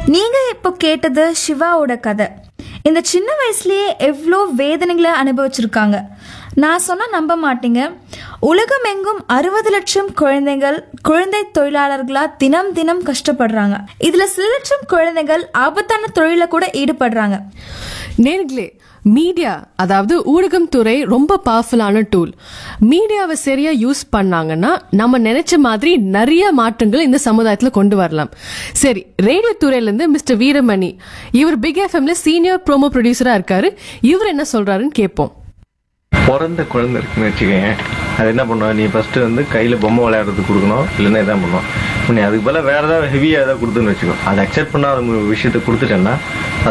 நீங்க இப்போ கேட்டது சிவாவோட கதை இந்த சின்ன வயசுலயே எவ்வளோ வேதனைகளை அனுபவிச்சிருக்காங்க நான் சொன்னா நம்ப மாட்டீங்க உலகம் எங்கும் அறுபது லட்சம் குழந்தைகள் குழந்தை தொழிலாளர்களா தினம் தினம் கஷ்டப்படுறாங்க இதுல சில லட்சம் குழந்தைகள் ஆபத்தான தொழில கூட ஈடுபடுறாங்க நேர்களே மீடியா அதாவது ஊடகம் துறை ரொம்ப பவர்ஃபுல்லான டூல் மீடியாவை சரியா யூஸ் பண்ணாங்கன்னா நம்ம நினைச்ச மாதிரி நிறைய மாற்றங்கள் இந்த சமுதாயத்துல கொண்டு வரலாம் சரி ரேடியோ துறையில இருந்து மிஸ்டர் வீரமணி இவர் பிக் எஃப்எம்ல சீனியர் ப்ரோமோ ப்ரொடியூசரா இருக்காரு இவர் என்ன சொல்றாருன்னு கேட்போம் பிறந்த குழந்தை இருக்குன்னு வச்சுக்கோங்க அது என்ன பண்ணுவோம் நீ ஃபர்ஸ்ட் வந்து கையில பொம்மை விளையாடுறதுக்கு கொடுக்கணும் இல்லைன்னா இதான் பண்ணுவோம் இப்போ நீ அதுக்கு பதிலா வேற ஏதாவது ஹெவியா ஏதாவது கொடுத்துன்னு வச்சுக்கோ அதை அக்செப்ட் பண்ணாத விஷயத்த கொடுத்துட்டேன்னா